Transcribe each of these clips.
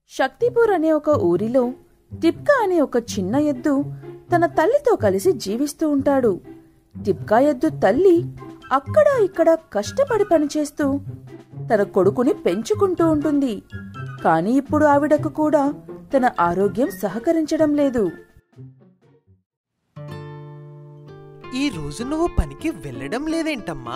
శక్తిపూర్ అనే ఒక ఊరిలో టిప్కా అనే ఒక చిన్న ఎద్దు తన తల్లితో కలిసి జీవిస్తూ ఉంటాడు టిప్కా ఎద్దు తల్లి అక్కడ ఇక్కడ కష్టపడి పనిచేస్తూ తన కొడుకుని పెంచుకుంటూ ఉంటుంది కానీ ఇప్పుడు ఆవిడకు కూడా తన ఆరోగ్యం సహకరించడం లేదు ఈ రోజు నువ్వు పనికి వెళ్ళడం లేదేంటమ్మా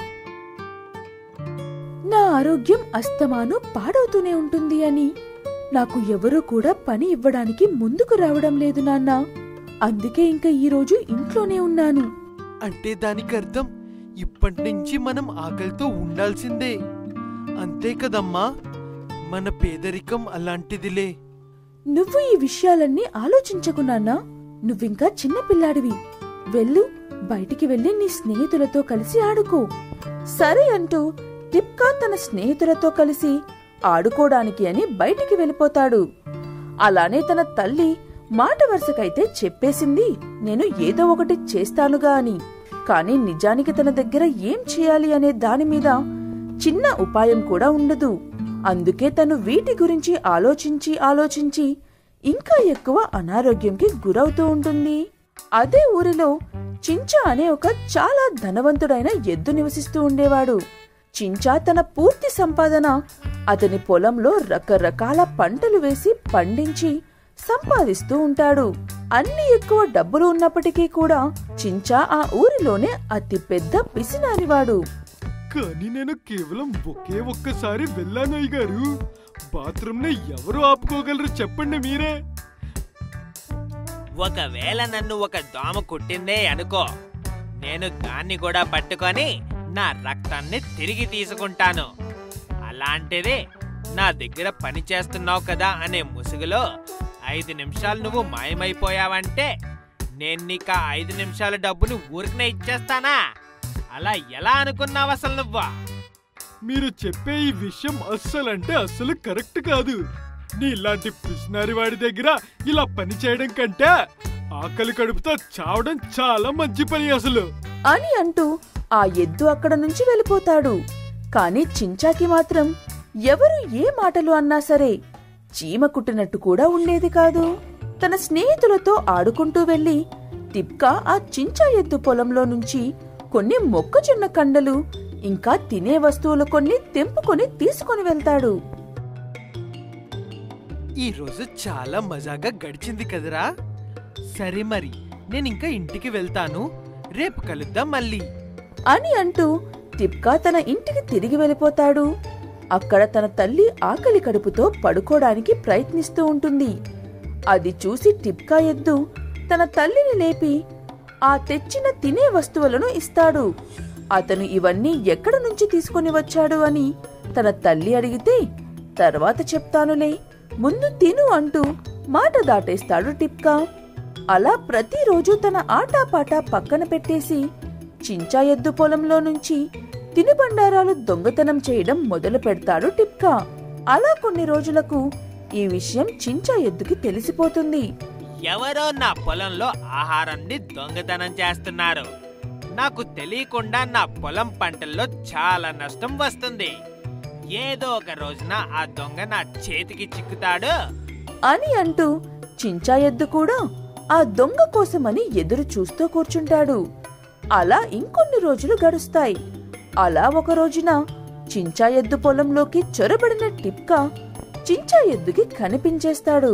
నా ఆరోగ్యం అస్తమాను పాడవుతూనే ఉంటుంది అని నాకు ఎవరూ కూడా పని ఇవ్వడానికి ముందుకు రావడం లేదు నాన్న అందుకే ఇంకా ఈరోజు ఇంట్లోనే ఉన్నాను అంటే దానికి అర్థం ఇప్పటి నుంచి మనం ఆకలితో ఉండాల్సిందే అంతే కదమ్మా మన పేదరికం అలాంటిదిలే నువ్వు ఈ విషయాలన్నీ ఆలోచించకు నాన్న నువ్వింకా చిన్న పిల్లాడివి వెళ్ళు బయటికి వెళ్ళి నీ స్నేహితులతో కలిసి ఆడుకో సరే అంటూ టిప్కా తన స్నేహితులతో కలిసి ఆడుకోడానికి అని బయటికి వెళ్ళిపోతాడు అలానే తన తల్లి మాట వరుసకైతే చెప్పేసింది నేను ఏదో ఒకటి చేస్తానుగా అని కాని నిజానికి తన దగ్గర ఏం చేయాలి అనే దాని మీద చిన్న ఉపాయం కూడా ఉండదు అందుకే తను వీటి గురించి ఆలోచించి ఆలోచించి ఇంకా ఎక్కువ అనారోగ్యంకి గురవుతూ ఉంటుంది అదే ఊరిలో చించా అనే ఒక చాలా ధనవంతుడైన ఎద్దు నివసిస్తూ ఉండేవాడు చించా తన పూర్తి సంపాదన అతని పొలంలో రకరకాల పంటలు వేసి పండించి సంపాదిస్తూ ఉంటాడు అన్ని ఎక్కువ డబ్బులు ఉన్నప్పటికీ కూడా చించా ఆ ఊరిలోనే అతి పెద్ద పిసినారివాడు కానీ నేను కేవలం ఒకే ఒక్కసారి వెళ్ళాను అయ్య గారు బాత్రూమ్ ని ఎవరు ఆపుకోగలరు చెప్పండి మీరే ఒకవేళ నన్ను ఒక దోమ కుట్టిందే అనుకో నేను దాన్ని కూడా పట్టుకొని నా రక్తాన్ని తిరిగి తీసుకుంటాను అలాంటిది నా దగ్గర పని చేస్తున్నావు కదా అనే ముసుగులో ఐదు నిమిషాలు నువ్వు మాయమైపోయావంటే నేను నీకు ఆ ఐదు నిమిషాల డబ్బుని ఊరికనే ఇచ్చేస్తానా అలా ఎలా అనుకున్నావు అసలు నువ్వా మీరు చెప్పే ఈ విషయం అస్సలంటే అస్సలు కరెక్ట్ కాదు నీ ఇలాంటి పిసినారి వాడి దగ్గర ఇలా పని చేయడం కంటే ఆకలి కడుపుతో చావడం చాలా మంచి పని అసలు అని అంటూ ఆ ఎద్దు అక్కడ నుంచి వెళ్ళిపోతాడు కాని చించాకి మాత్రం ఎవరు ఏ మాటలు అన్నా సరే చీమ కుట్టినట్టు కూడా ఉండేది కాదు తన స్నేహితులతో ఆడుకుంటూ వెళ్లి టిప్కా ఆ చించా ఎద్దు పొలంలో నుంచి కొన్ని మొక్కజొన్న కండలు ఇంకా తినే వస్తువులు కొన్ని తెంపుకొని తీసుకొని వెళ్తాడు ఈ రోజు చాలా మజాగా గడిచింది కదరా సరే మరి నేను ఇంకా ఇంటికి వెళ్తాను రేపు కలుద్దాం మళ్ళీ అని అంటూ టిప్కా తన ఇంటికి తిరిగి వెళ్ళిపోతాడు అక్కడ తన తల్లి ఆకలి కడుపుతో పడుకోవడానికి ప్రయత్నిస్తూ ఉంటుంది అది చూసి టిప్కా ఎద్దు తన తల్లిని లేపి ఆ తెచ్చిన తినే వస్తువులను ఇస్తాడు అతను ఇవన్నీ ఎక్కడ నుంచి తీసుకొని వచ్చాడు అని తన తల్లి అడిగితే తర్వాత చెప్తానులే ముందు తిను అంటూ మాట దాటేస్తాడు టిప్కా అలా ప్రతిరోజు తన ఆటాపాట పక్కన పెట్టేసి చించా ఎద్దు పొలంలో నుంచి తినుబండారాలు దొంగతనం చేయడం మొదలు పెడతాడు టిప్కా అలా కొన్ని రోజులకు ఈ విషయం చించా ఎద్దుకి తెలిసిపోతుంది ఎవరో నా పొలంలో ఆహారాన్ని దొంగతనం చేస్తున్నారు నాకు తెలియకుండా నా పొలం పంటల్లో చాలా నష్టం వస్తుంది ఏదో ఒక రోజున ఆ దొంగ నా చేతికి చిక్కుతాడు అని అంటూ చించా ఎద్దు కూడా ఆ దొంగ కోసమని ఎదురు చూస్తూ కూర్చుంటాడు అలా ఇంకొన్ని రోజులు గడుస్తాయి అలా ఒక రోజున చించా ఎద్దు పొలంలోకి చొరబడిన టిప్కా చించా ఎద్దుకి కనిపించేస్తాడు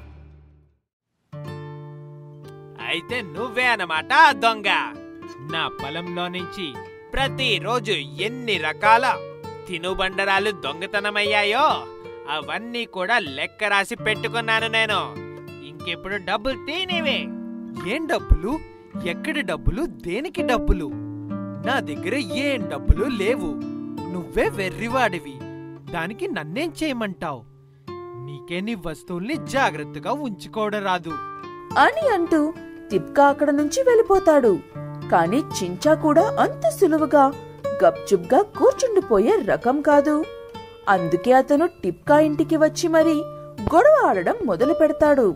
అయితే నువ్వే అన్నమాట ఆ దొంగ నా పొలంలో నుంచి ప్రతిరోజు ఎన్ని రకాల తినుబండరాలు దొంగతనమయ్యాయో అవన్నీ కూడా లెక్క రాసి పెట్టుకున్నాను నేను ఇంకెప్పుడు డబ్బులు తీనివే ఏం డబ్బులు ఎక్కడి డబ్బులు దేనికి డబ్బులు నా దగ్గర ఏం డబ్బులు లేవు నువ్వే వెర్రివాడివి దానికి నన్నేం చేయమంటావు నీకే నీ వస్తువుల్ని జాగ్రత్తగా ఉంచుకోవడం రాదు అని అంటూ టిప్కా అక్కడ నుంచి వెళ్ళిపోతాడు కాని చించా కూడా అంత సులువుగా గప్చుప్గా కూర్చుండిపోయే రకం కాదు అందుకే అతను టిప్కా ఇంటికి వచ్చి మరి గొడవ ఆడడం మొదలు పెడతాడు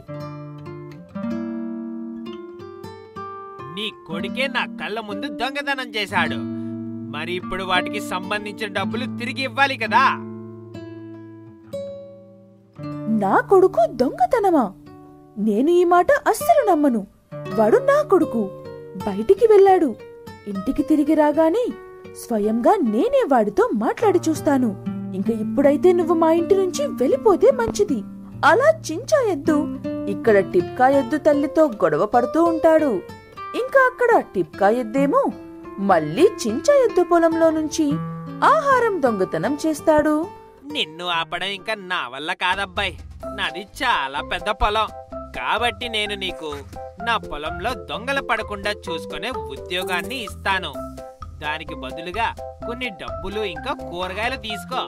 నీ కొడుకే నా కళ్ళ ముందు దొంగతనం చేశాడు మరి ఇప్పుడు వాటికి సంబంధించిన డబ్బులు తిరిగి ఇవ్వాలి కదా నా కొడుకు దొంగతనమా నేను ఈ మాట అస్సలు నమ్మను వాడు నా కొడుకు బయటికి వెళ్ళాడు ఇంటికి తిరిగి రాగానే స్వయంగా నేనే వాడితో మాట్లాడి చూస్తాను ఇంక ఇప్పుడైతే నువ్వు మా ఇంటి నుంచి వెళ్ళిపోతే మంచిది అలా చించా ఎద్దు ఇక్కడ టిప్కా ఎద్దు తల్లితో గొడవ పడుతూ ఉంటాడు ఇంకా అక్కడ టిప్కా ఎద్దేమో మళ్ళీ చించా ఎద్దు పొలంలో నుంచి ఆహారం దొంగతనం చేస్తాడు నిన్ను ఆపడం ఇంకా నా వల్ల కాదబ్బాయ్ నాది చాలా పెద్ద పొలం కాబట్టి నేను నీకు నా పొలంలో దొంగలు పడకుండా చూసుకునే ఉద్యోగాన్ని ఇస్తాను దానికి బదులుగా కొన్ని డబ్బులు ఇంకా కూరగాయలు తీసుకో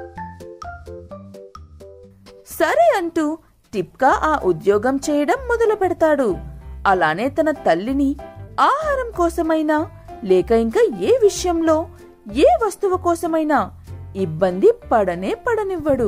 సరే అంటూ టిప్కా ఆ ఉద్యోగం చేయడం మొదలు పెడతాడు అలానే తన తల్లిని ఆహారం కోసమైనా లేక ఇంకా ఏ విషయంలో ఏ వస్తువు కోసమైనా ఇబ్బంది పడనే పడనివ్వడు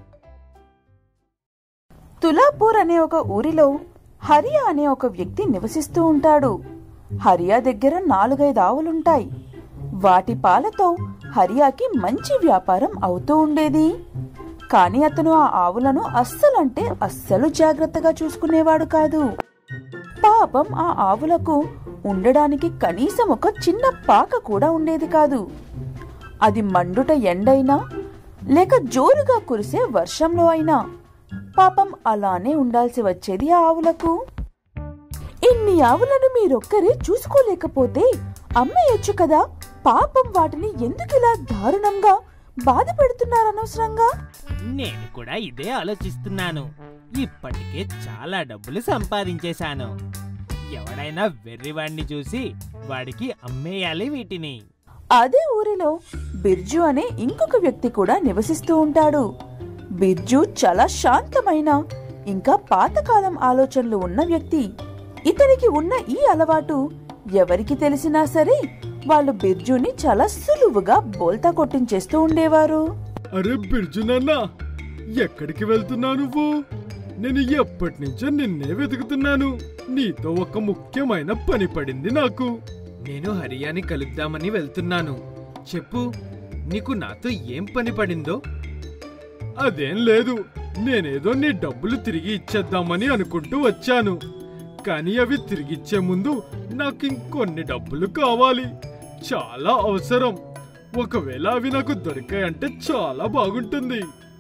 తులాపూర్ అనే ఒక ఊరిలో హరియా అనే ఒక వ్యక్తి నివసిస్తూ ఉంటాడు హరియా దగ్గర నాలుగైదు ఆవులుంటాయి వాటి పాలతో హరియాకి మంచి వ్యాపారం అవుతూ ఉండేది కాని అతను ఆ ఆవులను అస్సలంటే అస్సలు జాగ్రత్తగా చూసుకునేవాడు కాదు పాపం ఆ ఆవులకు ఉండడానికి కనీసం ఒక చిన్న పాక కూడా ఉండేది కాదు అది మండుట ఎండైనా లేక జోరుగా కురిసే వర్షంలో అయినా పాపం అలానే ఉండాల్సి వచ్చేది ఆ ఆవులకు ఇన్ని ఆవులను మీరొక్కరే చూసుకోలేకపోతే అమ్మేయొచ్చు కదా పాపం వాటిని ఎందుకిలా దారుణంగా బాధ పెడుతున్నారనవసరంగా నేను కూడా ఇదే ఆలోచిస్తున్నాను ఇప్పటికే చాలా డబ్బులు సంపాదించేశాను ఎవడైనా వెర్రివాణ్ణి చూసి వాడికి అమ్మేయాలి వీటిని అదే ఊరిలో బిర్జు అనే ఇంకొక వ్యక్తి కూడా నివసిస్తూ ఉంటాడు బిర్జు చాలా శాంతమైన ఇంకా పాతకాలం ఆలోచనలు ఉన్న వ్యక్తి ఇతనికి ఉన్న ఈ అలవాటు ఎవరికి తెలిసినా సరే వాళ్ళు బిర్జుని చాలా సులువుగా బోల్తా కొట్టించేస్తూ ఉండేవారు అరే బిర్జు నాన్న ఎక్కడికి వెళ్తున్నావు నువ్వు నేను ఎప్పటి నుంచో నిన్నే వెతుకుతున్నాను నీతో ఒక ముఖ్యమైన పని పడింది నాకు నేను హరియాని కలుద్దామని వెళ్తున్నాను చెప్పు నీకు నాతో ఏం పని పడిందో అదేం లేదు నేనేదో నీ డబ్బులు తిరిగి ఇచ్చేద్దామని అనుకుంటూ వచ్చాను కానీ అవి తిరిగిచ్చే ముందు నాకు ఇంకొన్ని డబ్బులు కావాలి చాలా అవసరం ఒకవేళ అవి నాకు దొరికాయంటే చాలా బాగుంటుంది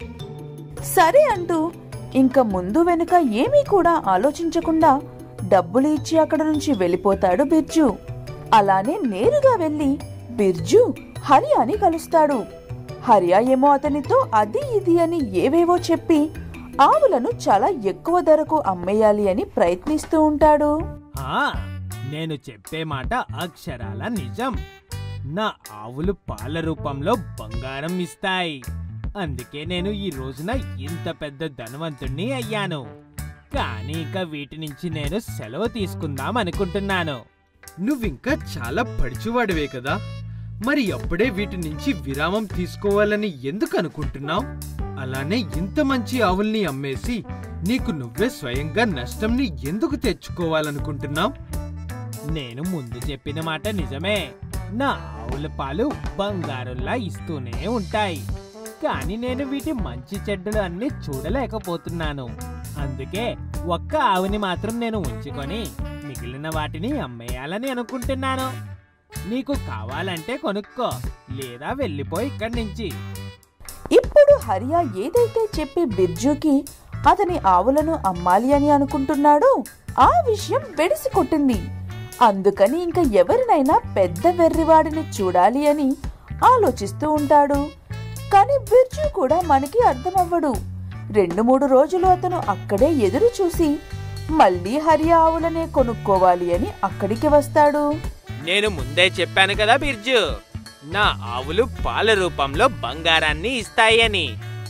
సరే అంటూ ఇంక ముందు వెనుక ఏమీ కూడా ఆలోచించకుండా డబ్బులు ఇచ్చి అక్కడ నుంచి వెళ్ళిపోతాడు బిర్జు అలానే నేరుగా వెళ్లి బిర్జు హరియాని కలుస్తాడు హరియా ఏమో అతనితో అది ఇది అని ఏవేవో చెప్పి ఆవులను చాలా ఎక్కువ ధరకు అమ్మేయాలి అని ప్రయత్నిస్తూ ఉంటాడు ఆ నేను చెప్పే మాట అక్షరాల నిజం నా ఆవులు పాల రూపంలో బంగారం ఇస్తాయి అందుకే నేను ఈ రోజున ఇంత పెద్ద ధనవంతుణ్ణి అయ్యాను కానీ ఇక వీటి నుంచి నేను సెలవు తీసుకుందాం అనుకుంటున్నాను నువ్వింకా చాలా పడిచివాడివే కదా మరి అప్పుడే వీటి నుంచి విరామం తీసుకోవాలని ఎందుకు అనుకుంటున్నావు అలానే ఇంత మంచి ఆవుల్ని అమ్మేసి నీకు నువ్వే స్వయంగా నష్టంని ఎందుకు తెచ్చుకోవాలనుకుంటున్నావు నేను ముందు చెప్పిన మాట నిజమే నా ఆవుల పాలు బంగారంలా ఇస్తూనే ఉంటాయి కానీ నేను వీటి మంచి చెడ్డలు అన్ని చూడలేకపోతున్నాను అందుకే ఒక్క ఆవుని మాత్రం నేను ఉంచుకొని మిగిలిన వాటిని అమ్మేయాలని అనుకుంటున్నాను నీకు కావాలంటే కొనుక్కో లేదా వెళ్ళిపోయి ఇక్కడి నుంచి ఇప్పుడు హరియా ఏదైతే చెప్పి బిర్జుకి అతని ఆవులను అమ్మాలి అని అనుకుంటున్నాడో ఆ విషయం వెడిసి కొట్టింది అందుకని ఇంక ఎవరినైనా పెద్ద వెర్రివాడిని చూడాలి అని ఆలోచిస్తూ ఉంటాడు కానీ బిర్జు కూడా మనకి అర్థమవ్వడు రెండు మూడు రోజులు అతను అక్కడే ఎదురు చూసి మళ్ళీ హరియా ఆవులనే కొనుక్కోవాలి అని అక్కడికి వస్తాడు నేను ముందే చెప్పాను కదా బిర్జు నా ఆవులు పాల రూపంలో బంగారాన్ని ఇస్తాయి అని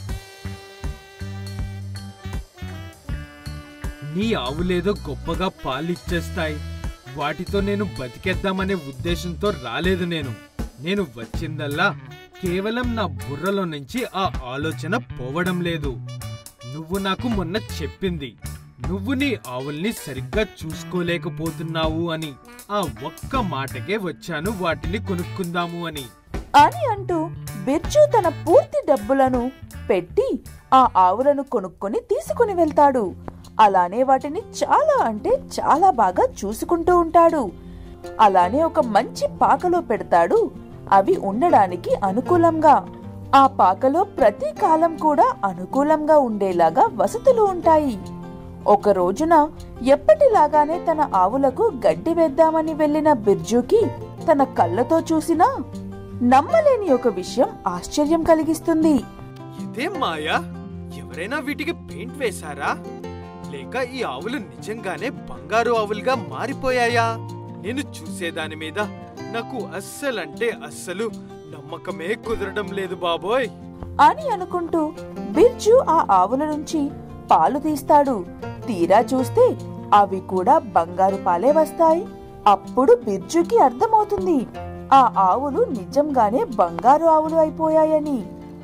నీ ఆవులేదో గొప్పగా పాలిచ్చేస్తాయి వాటితో నేను బతికేద్దామనే ఉద్దేశంతో రాలేదు నేను నేను వచ్చిందల్లా కేవలం నా బుర్రలో నుంచి ఆ ఆలోచన పోవడం లేదు నువ్వు నాకు మొన్న చెప్పింది నువ్వు నీ ఆవుల్ని సరిగ్గా చూసుకోలేకపోతున్నావు అని ఆ ఒక్క మాటకే వచ్చాను వాటిని కొనుక్కుందాము అని అని అంటూ బిర్జు తన పూర్తి డబ్బులను పెట్టి ఆ ఆవులను కొనుక్కొని తీసుకుని వెళ్తాడు అలానే వాటిని చాలా అంటే చాలా బాగా చూసుకుంటూ ఉంటాడు అలానే ఒక మంచి పాకలో పెడతాడు అవి ఉండడానికి అనుకూలంగా ఆ పాకలో ప్రతి కాలం కూడా అనుకూలంగా ఉండేలాగా వసతులు ఉంటాయి ఒక రోజున ఎప్పటిలాగానే తన ఆవులకు గడ్డి వేద్దామని వెళ్లిన బిర్జుకి తన కళ్ళతో చూసినా నమ్మలేని ఒక విషయం ఆశ్చర్యం కలిగిస్తుంది ఇదేం మాయా ఎవరైనా వీటికి పెయింట్ వేశారా లేక ఈ ఆవులు నిజంగానే బంగారు ఆవులుగా మారిపోయాయా నేను చూసేదాని మీద నాకు అస్సలంటే అస్సలు నమ్మకమే కుదరడం లేదు బాబోయ్ అని అనుకుంటూ బిర్జు ఆ ఆవుల నుంచి పాలు తీస్తాడు తీరా చూస్తే అవి కూడా బంగారు పాలే వస్తాయి అప్పుడు బిర్జుకి అర్థమవుతుంది ఆ ఆవులు నిజంగానే బంగారు ఆవులు అయిపోయాయని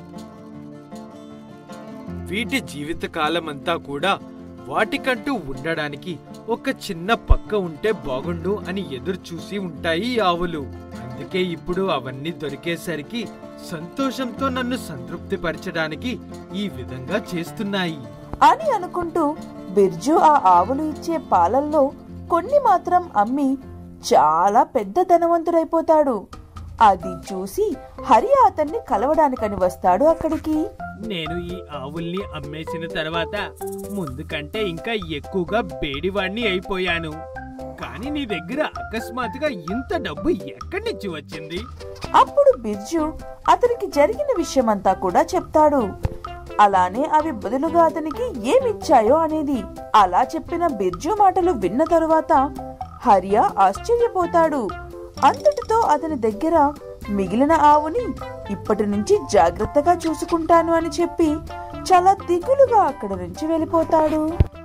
వీటి జీవిత కాలమంతా కూడా వాటికంటూ ఉండడానికి ఒక చిన్న పక్క ఉంటే బాగుండు అని ఎదురు చూసి ఉంటాయి ఈ ఆవులు అందుకే ఇప్పుడు అవన్నీ దొరికేసరికి సంతోషంతో నన్ను సంతృప్తిపరచడానికి ఈ విధంగా చేస్తున్నాయి అని అనుకుంటూ బిర్జు ఆ ఆవులు ఇచ్చే పాలల్లో కొన్ని మాత్రం అమ్మి చాలా పెద్ద ధనవంతుడైపోతాడు అది చూసి హరి అతన్ని కలవడానికని వస్తాడు అక్కడికి నేను ఈ ఆవుల్ని అమ్మేసిన తర్వాత ముందు కంటే ఇంకా ఎక్కువగా బేడివాణ్ణి అయిపోయాను కానీ నీ దగ్గర అకస్మాత్తుగా ఇంత డబ్బు ఎక్కడి నుంచి వచ్చింది అప్పుడు బిర్జు అతనికి జరిగిన విషయమంతా కూడా చెప్తాడు అలానే అవి బదులుగా అతనికి ఏమిచ్చాయో అనేది అలా చెప్పిన బిర్జు మాటలు విన్న తరువాత హర్య ఆశ్చర్యపోతాడు అంతటితో అతని దగ్గర మిగిలిన ఆవుని ఇప్పటి నుంచి జాగ్రత్తగా చూసుకుంటాను అని చెప్పి చాలా దిగులుగా అక్కడి నుంచి వెళ్ళిపోతాడు